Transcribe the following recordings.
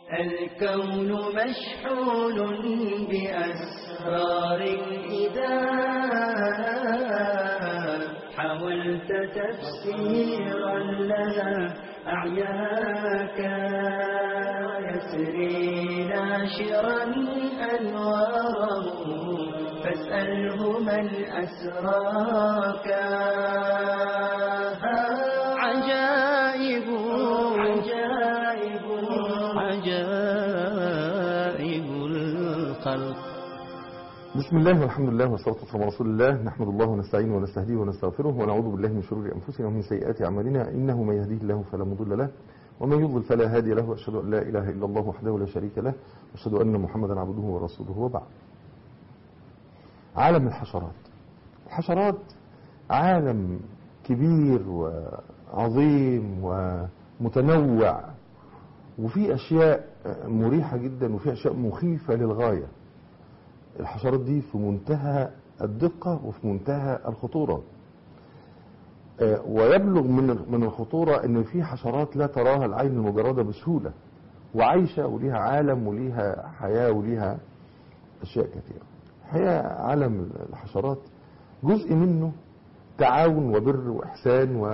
الكون مشحون بأسرار إذا حاولت تفسيرا لها أعياك يسري ناشرا أنواره فاسأله من أسراك عجائب عجائب عجائب الخلق بسم الله والحمد لله والصلاة والسلام على رسول الله نحمد الله ونستعينه ونستهديه ونستغفره ونعوذ بالله من شرور أنفسنا ومن سيئات أعمالنا إنه من يهديه الله فلا مضل له ومن يضلل فلا هادي له وأشهد أن لا إله إلا الله وحده لا شريك له وأشهد أن محمدا عبده ورسوله وبعد عالم الحشرات الحشرات عالم كبير وعظيم ومتنوع وفي أشياء مريحة جدا وفي أشياء مخيفة للغاية الحشرات دي في منتهى الدقة وفي منتهى الخطورة آه، ويبلغ من من الخطورة ان في حشرات لا تراها العين المجردة بسهولة وعايشة وليها عالم وليها حياة وليها اشياء كثيرة الحقيقة عالم الحشرات جزء منه تعاون وبر واحسان و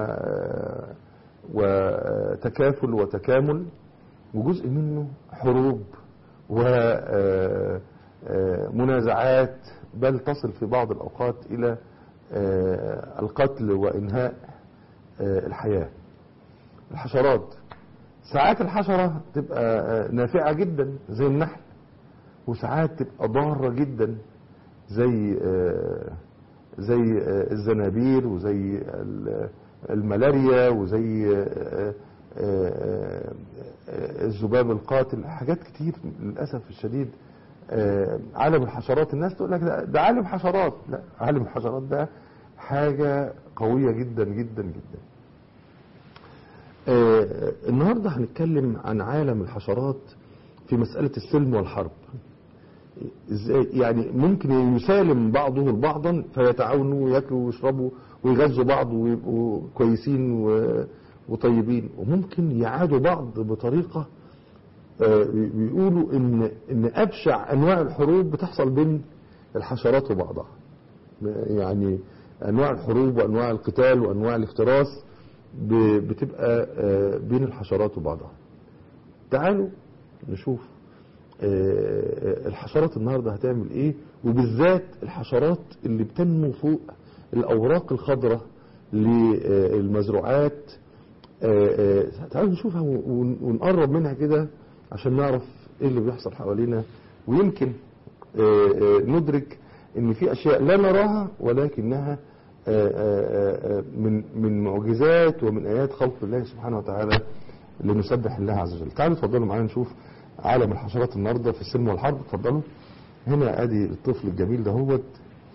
وتكافل وتكامل وجزء منه حروب و آه، آه، منازعات بل تصل في بعض الأوقات إلى آه، القتل وإنهاء آه، الحياة الحشرات ساعات الحشرة تبقى آه، نافعة جدا زي النحل وساعات تبقى ضارة جدا زي آه، زي آه، الزنابير وزي ال- الملاريا وزي آه، آه، آه، الذباب القاتل حاجات كتير للأسف الشديد آه، عالم الحشرات الناس تقول لك ده, ده عالم حشرات لا عالم الحشرات ده حاجة قوية جدا جدا جدا آه، النهاردة هنتكلم عن عالم الحشرات في مسألة السلم والحرب ازاي يعني ممكن يسالم بعضه بعضا فيتعاونوا وياكلوا ويشربوا ويغذوا بعض ويبقوا كويسين و- وطيبين وممكن يعادوا بعض بطريقه آه، بيقولوا ان ان ابشع انواع الحروب بتحصل بين الحشرات وبعضها يعني انواع الحروب وانواع القتال وانواع الافتراس ب- بتبقى آه، بين الحشرات وبعضها تعالوا نشوف آه، الحشرات النهارده هتعمل ايه وبالذات الحشرات اللي بتنمو فوق الاوراق الخضراء للمزروعات آه، آه، تعالوا نشوفها ون- ونقرب منها كده عشان نعرف ايه اللي بيحصل حوالينا ويمكن آه، آه، ندرك ان في اشياء لا نراها ولكنها آه، آه، آه، من من معجزات ومن ايات خلق الله سبحانه وتعالى لنسبح الله عز وجل تعالوا اتفضلوا معانا نشوف عالم الحشرات النهارده في السلم والحرب اتفضلوا هنا ادي الطفل الجميل دهوت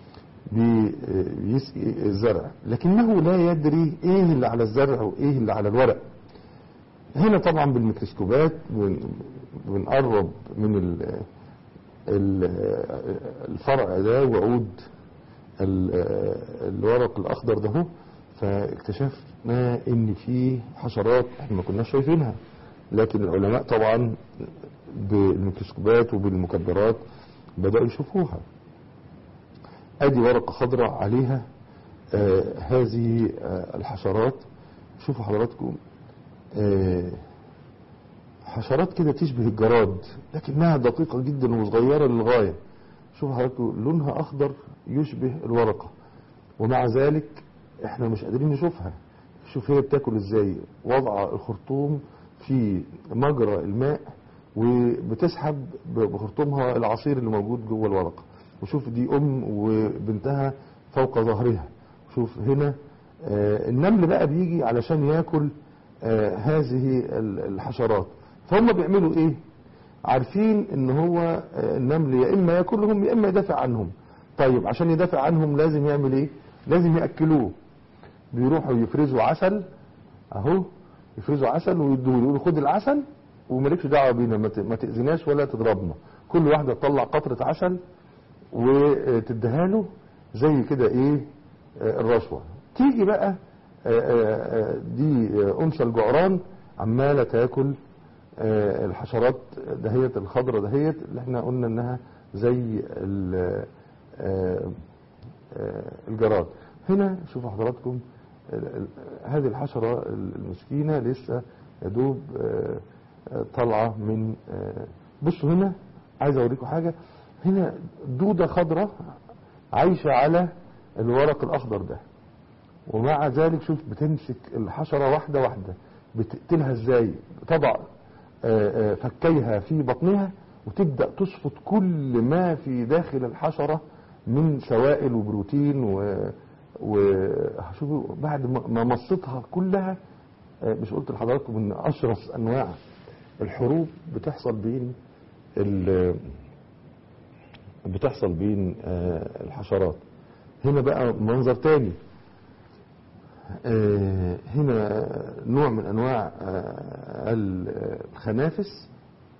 بيسقي الزرع لكنه لا يدري ايه اللي على الزرع وايه اللي على الورق هنا طبعا بالميكروسكوبات بن- بنقرب من ال- ال- الفرع ده وعود ال- الورق الاخضر ده هو فاكتشفنا ان في حشرات احنا ما كناش شايفينها لكن العلماء طبعا بالميكروسكوبات وبالمكبرات بدأوا يشوفوها ادي ورقة خضراء عليها آه هذه آه الحشرات شوفوا حضراتكم آه حشرات كده تشبه الجراد لكنها دقيقة جدا وصغيرة للغاية شوفوا حضراتكم لونها اخضر يشبه الورقة ومع ذلك احنا مش قادرين نشوفها شوف هي بتاكل ازاي وضع الخرطوم في مجرى الماء وبتسحب بخرطومها العصير اللي موجود جوه الورقه وشوف دي ام وبنتها فوق ظهرها شوف هنا آه النمل بقى بيجي علشان ياكل آه هذه ال- الحشرات فهم بيعملوا ايه عارفين ان هو آه النمل يا اما ياكلهم يا اما يدافع عنهم طيب عشان يدافع عنهم لازم يعمل ايه لازم ياكلوه بيروحوا يفرزوا عسل اهو يفرزوا عسل ويدوه له يقولوا خد العسل ومالكش دعوه بينا ما ت- ما تاذيناش ولا تضربنا كل واحده تطلع قطره عسل وتديها له زي كده ايه آه، الرشوه تيجي بقى آه، آه، آه، دي آه، انثى الجعران عماله تاكل آه، الحشرات دهيت الخضرة دهيت اللي احنا قلنا انها زي ال- آه، آه، الجراد هنا شوفوا حضراتكم ال- ال- هذه الحشرة المسكينة لسه يدوب آه، آه، طالعة من آه، بصوا هنا عايز اوريكم حاجة هنا دودة خضرة عايشة على الورق الاخضر ده ومع ذلك شوف بتمسك الحشرة واحدة واحدة بتقتلها ازاي تضع آه، آه، فكيها في بطنها وتبدأ تشفط كل ما في داخل الحشرة من سوائل وبروتين و وشوفوا بعد ما ما مصتها كلها آه، مش قلت لحضراتكم ان اشرس انواع الحروب بتحصل بين ال- بتحصل بين آه، الحشرات هنا بقى منظر تاني آه، هنا نوع من انواع آه، الخنافس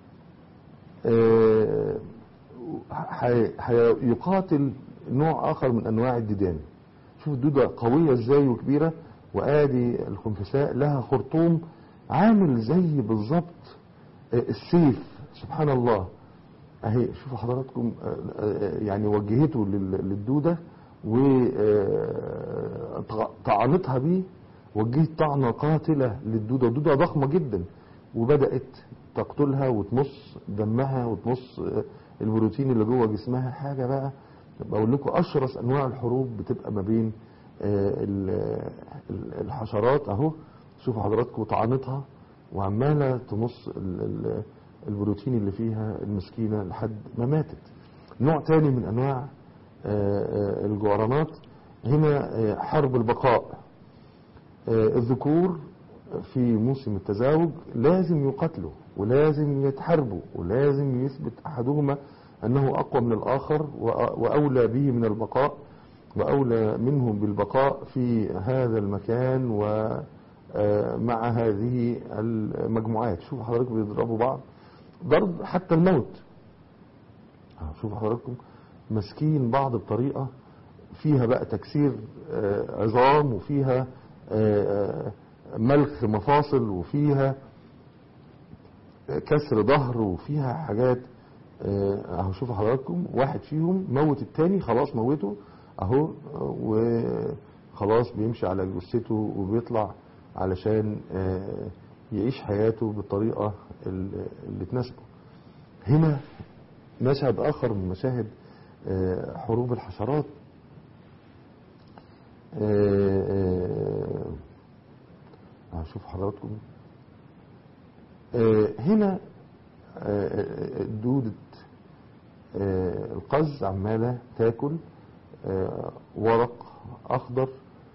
آه، حي- هيقاتل نوع اخر من انواع الديدان شوف الدودة قوية ازاي وكبيرة وادي الخنفساء لها خرطوم عامل زي بالظبط آه، السيف سبحان الله اهي شوفوا حضراتكم آه، آه، يعني وجهته لل- للدودة وطعنتها بيه وجهت طعنة قاتلة للدودة الدودة ضخمة جدا وبدأت تقتلها وتمص دمها وتمص آه، البروتين اللي جوه جسمها حاجة بقى بقول لكم أشرس أنواع الحروب بتبقى ما بين آه، ال- ال- الحشرات أهو شوفوا حضراتكم طعنتها وعمالة تمص ال- ال- البروتين اللي فيها المسكينة لحد ما ماتت نوع تاني من أنواع آه، آه، الجعرانات هنا آه، حرب البقاء آه، الذكور في موسم التزاوج لازم يقاتلوا ولازم يتحاربوا ولازم يثبت أحدهما أنه أقوى من الآخر وأ- وأولى به من البقاء وأولى منهم بالبقاء في هذا المكان ومع هذه المجموعات شوفوا حضراتكم بيضربوا بعض ضرب حتى الموت آه، شوفوا حضراتكم ماسكين بعض بطريقة فيها بقى تكسير آه، عظام وفيها آه، آه، ملخ مفاصل وفيها كسر ظهر وفيها حاجات آه، اهو شوفوا حضراتكم واحد فيهم موت التاني خلاص موته اهو وخلاص بيمشي على جثته وبيطلع علشان آه، يعيش حياته بالطريقة ال- اللي تناسبه هنا مشهد آخر من مشاهد آه، حروب الحشرات آه، آه، شوف حضراتكم آه، هنا آه، آه، دودة آه، القز عمالة تاكل آه، ورق أخضر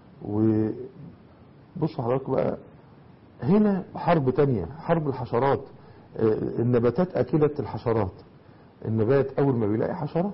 وبصوا حضراتكم بقى هنا حرب تانية حرب الحشرات آه، النباتات أكلة الحشرات النبات أول ما بيلاقي حشرة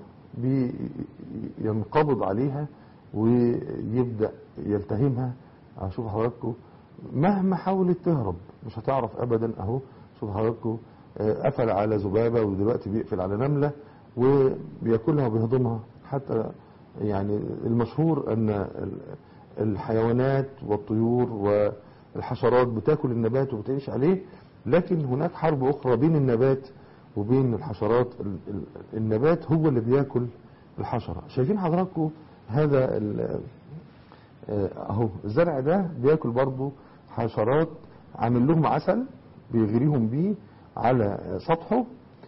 بينقبض عليها ويبدأ يلتهمها أهو شوفوا حضراتكم مهما حاولت تهرب مش هتعرف أبدا أهو شوفوا حضراتكم آه، قفل على ذبابة ودلوقتي بيقفل على نملة وبياكلها وبيهضمها حتى يعني المشهور أن ال- الحيوانات والطيور والحشرات بتاكل النبات وبتعيش عليه لكن هناك حرب أخرى بين النبات وبين الحشرات ال- ال- النبات هو اللي بياكل الحشرة شايفين حضراتكم هذا ال- آه، اهو الزرع ده بياكل برضو حشرات عامل لهم عسل بيغريهم بيه على سطحه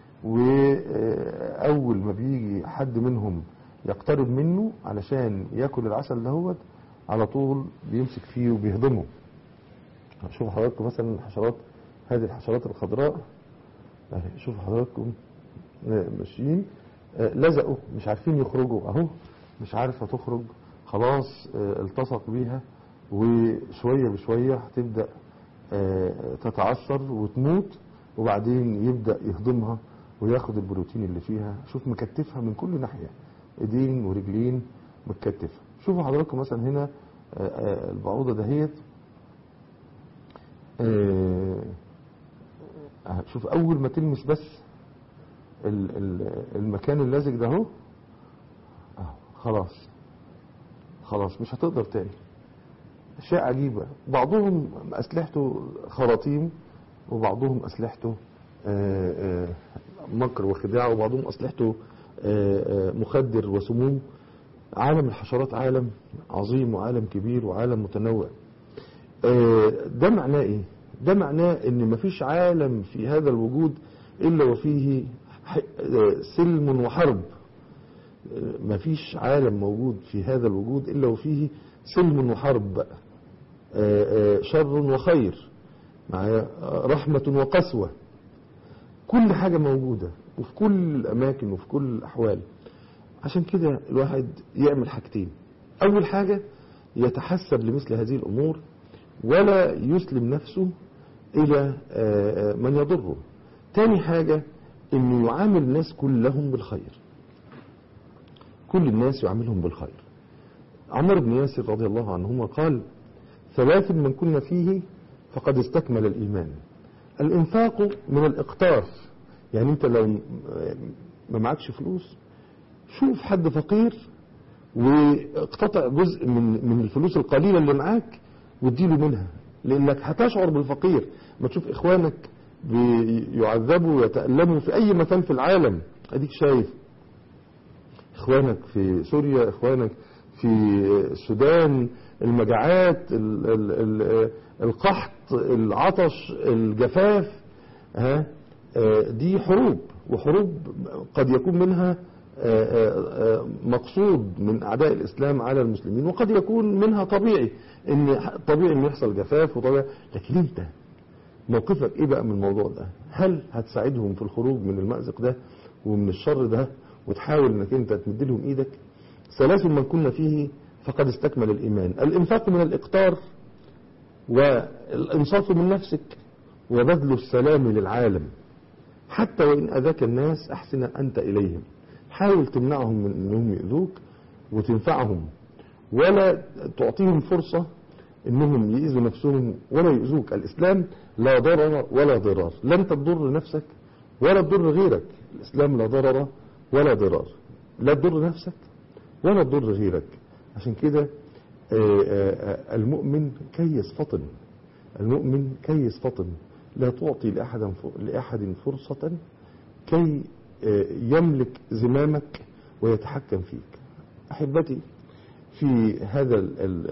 واول ما بيجي حد منهم يقترب منه علشان ياكل العسل دهوت على طول بيمسك فيه وبيهضمه شوفوا حضراتكم مثلا الحشرات هذه الحشرات الخضراء أهي، شوفوا حضراتكم آه، ماشيين آه، لزقوا مش عارفين يخرجوا اهو مش عارفه تخرج خلاص آه، التصق بيها وشويه بشويه هتبدا آه، تتعثر وتموت وبعدين يبدا يهضمها وياخد البروتين اللي فيها شوف مكتفها من كل ناحيه ايدين ورجلين متكتفه شوفوا حضراتكم مثلا هنا آه، آه، البعوضه دهيت آه، آه، شوف اول ما تلمس بس ال- ال- المكان اللزج ده اهو أهو، خلاص خلاص مش هتقدر تاني شيء عجيبة بعضهم أسلحته خراطيم وبعضهم أسلحته آه، آه، مكر وخداع وبعضهم أسلحته آه، آه، مخدر وسموم عالم الحشرات عالم عظيم وعالم كبير وعالم متنوع آه، ده معناه ايه ده معناه ان مفيش عالم في هذا الوجود الا وفيه ح- آه، سلم وحرب آه، مفيش عالم موجود في هذا الوجود الا وفيه سلم وحرب بقى آه، آه، شر وخير معايا آه، رحمة وقسوة كل حاجة موجودة وفي كل الأماكن وفي كل الأحوال عشان كده الواحد يعمل حاجتين أول حاجة يتحسب لمثل هذه الأمور ولا يسلم نفسه إلى آه، آه، من يضره تاني حاجة أنه يعامل الناس كلهم بالخير كل الناس يعاملهم بالخير عمر بن ياسر رضي الله عنهما قال ثلاث من كنا فيه فقد استكمل الإيمان الإنفاق من الإقتار يعني أنت لو ما معكش فلوس شوف حد فقير واقتطع جزء من من الفلوس القليلة اللي معاك واديله منها لأنك هتشعر بالفقير ما تشوف إخوانك بيعذبوا ويتألموا في أي مكان في العالم أديك شايف إخوانك في سوريا إخوانك في السودان المجاعات ال- ال- ال- القحط العطش الجفاف ها آه، دي حروب وحروب قد يكون منها آه، آه، آه، مقصود من أعداء الإسلام على المسلمين وقد يكون منها طبيعي إن طبيعي إن يحصل جفاف وطبيعي لكن أنت موقفك إيه بقى من الموضوع ده هل هتساعدهم في الخروج من المأزق ده ومن الشر ده وتحاول إنك أنت تمد لهم إيدك ثلاث من كنا فيه فقد استكمل الإيمان الإنفاق من الإقتار والإنصاف من نفسك وبذل السلام للعالم حتى وإن أذاك الناس أحسن أنت إليهم حاول تمنعهم من أنهم يؤذوك وتنفعهم ولا تعطيهم فرصة أنهم يؤذوا نفسهم ولا يؤذوك الإسلام لا ضرر ولا ضرار لا أنت تضر نفسك ولا تضر غيرك الإسلام لا ضرر ولا ضرار لا تضر نفسك ولا تضر غيرك عشان كده آه، آه، آه، المؤمن كيس فطن المؤمن كيس فطن لا تعطي لأحد لأحد فرصة كي آه، يملك زمامك ويتحكم فيك أحبتي في هذا ال ال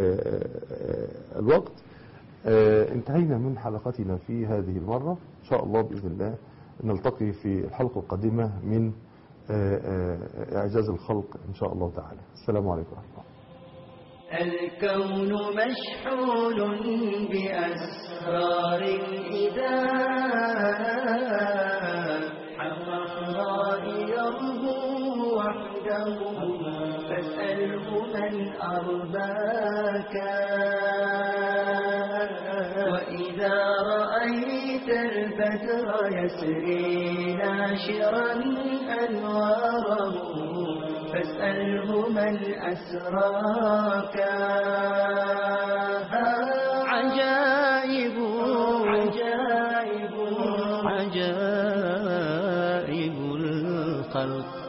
آه، الوقت آه، انتهينا من حلقتنا في هذه المرة إن شاء الله بإذن الله نلتقي في الحلقة القادمة من آه، آه، إعجاز الخلق إن شاء الله تعالى السلام عليكم ورحمة الله الكون مشحون بأسرار إذا حققها يرجو وحده فاسأله من أرباك وإذا رأيت البدر يسري ناشرا أنواره فاسأله من أسراك عجائب عجائب عجائب الخلق